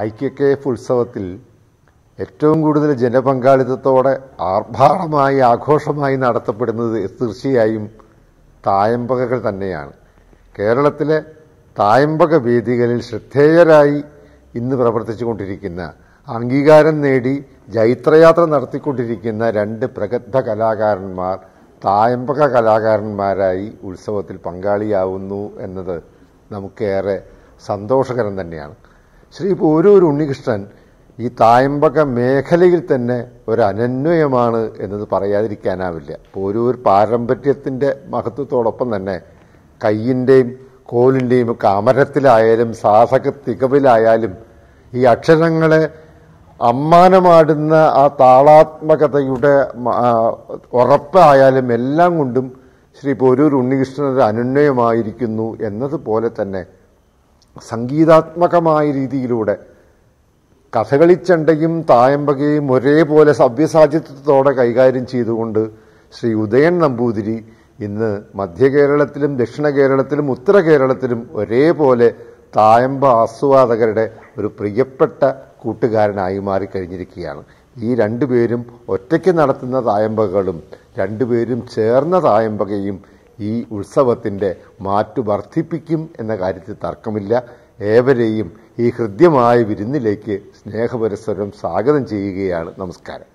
I K K F ഉത്സവത്തിൽ ഏറ്റവും കൂടുതൽ ജനപങ്കാളിത്തത്തോടെ ആർഭാടമായി ആഘോഷമായി നടത്തപ്പെടുന്നത് തീർച്ചയായും തായമ്പകകൾ തന്നെയാണ് കേരളത്തിലെ തായമ്പക വേദികളിൽ ശ്രദ്ധേയരായി ഇന്ന് പ്രവർത്തിച്ചു കൊണ്ടിരിക്കുന്ന അംഗീകാരം നേടി ജൈത്രയാത്ര നടത്തിക്കൊണ്ടിരിക്കുന്ന രണ്ട് പ്രഗത്ഭ കലാകാരന്മാർ തായമ്പക കലാകാരന്മാരായി ഉത്സവത്തിൽ പങ്കാളിയാവുന്നു എന്നത് നമുക്കേറെ സന്തോഷകരം തന്നെയാണ് ശ്രീ പോരൂർ ഉണ്ണികൃഷ്ണൻ ഈ തായമ്പക മേഖലയിൽ തന്നെ ഒരു അനന്വയമാണ് എന്നത് പറയാതിരിക്കാനാവില്ല പോരൂർ പാരമ്പര്യത്തിൻ്റെ മഹത്വത്തോടൊപ്പം തന്നെ കയ്യിൻ്റെയും കോലിൻ്റെയും ഒക്കെ അമരത്തിലായാലും സാധക തികവിലായാലും ഈ അക്ഷരങ്ങളെ അമ്മാനമാടുന്ന ആ താളാത്മകതയുടെ മ- ആ, ഉറപ്പായാലും എല്ലാം കൊണ്ടും ശ്രീ പോരൂർ ഉണ്ണികൃഷ്ണൻ ഒരു അനന്വയമായിരിക്കുന്നു എന്നതുപോലെ തന്നെ സംഗീതാത്മകമായ രീതിയിലൂടെ കഥകളിച്ചണ്ടയും തായമ്പകയും ഒരേപോലെ സഭ്യസാചിത്വത്തോടെ കൈകാര്യം ചെയ്തുകൊണ്ട് ശ്രീ ഉദയൻ നമ്പൂതിരി ഇന്ന് മധ്യ കേരളത്തിലും ദക്ഷിണ കേരളത്തിലും ഉത്തര കേരളത്തിലും ഒരേപോലെ തായമ്പ ആസ്വാദകരുടെ ഒരു പ്രിയപ്പെട്ട കൂട്ടുകാരനായി മാറിക്കഴിഞ്ഞിരിക്കുകയാണ് ഈ രണ്ടുപേരും ഒറ്റയ്ക്ക് നടത്തുന്ന തായമ്പകകളും രണ്ടുപേരും ചേർന്ന തായമ്പകയും ഈ ഉത്സവത്തിൻ്റെ മാറ്റു വർദ്ധിപ്പിക്കും എന്ന കാര്യത്തിൽ തർക്കമില്ല ഏവരെയും ഈ ഹൃദ്യമായ വിരുന്നിലേക്ക് സ്നേഹപരസ്പരം സ്വാഗതം ചെയ്യുകയാണ് നമസ്കാരം